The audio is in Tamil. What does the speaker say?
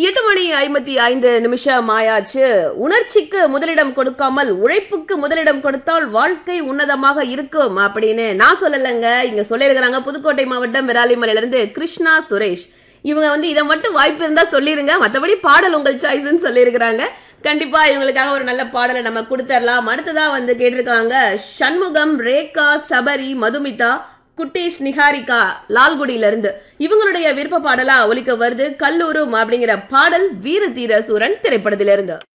எட்டு மணி ஐம்பத்தி ஐந்து நிமிஷம் ஆயாச்சு உணர்ச்சிக்கு முதலிடம் கொடுக்காமல் உழைப்புக்கு முதலிடம் கொடுத்தால் வாழ்க்கை உன்னதமாக இருக்கும் அப்படின்னு நான் சொல்லலைங்க இங்க சொல்லியிருக்கிறாங்க புதுக்கோட்டை மாவட்டம் விராலிமலையில இருந்து கிருஷ்ணா சுரேஷ் இவங்க வந்து இதை மட்டும் வாய்ப்பு இருந்தா சொல்லிருங்க மத்தபடி பாடல் உங்கள் சாய்ஸ்ன்னு சொல்லியிருக்கிறாங்க கண்டிப்பா இவங்களுக்காக ஒரு நல்ல பாடலை நம்ம கொடுத்துடலாம் அடுத்ததா வந்து கேட்டிருக்காங்க சண்முகம் ரேகா சபரி மதுமிதா குட்டீஸ் நிஹாரிகா லால்குடியில இருந்து இவங்களுடைய விருப்ப பாடலா ஒலிக்க வருது கல்லூரும் அப்படிங்கிற பாடல் வீர தீர சூரன் திரைப்படத்திலிருந்து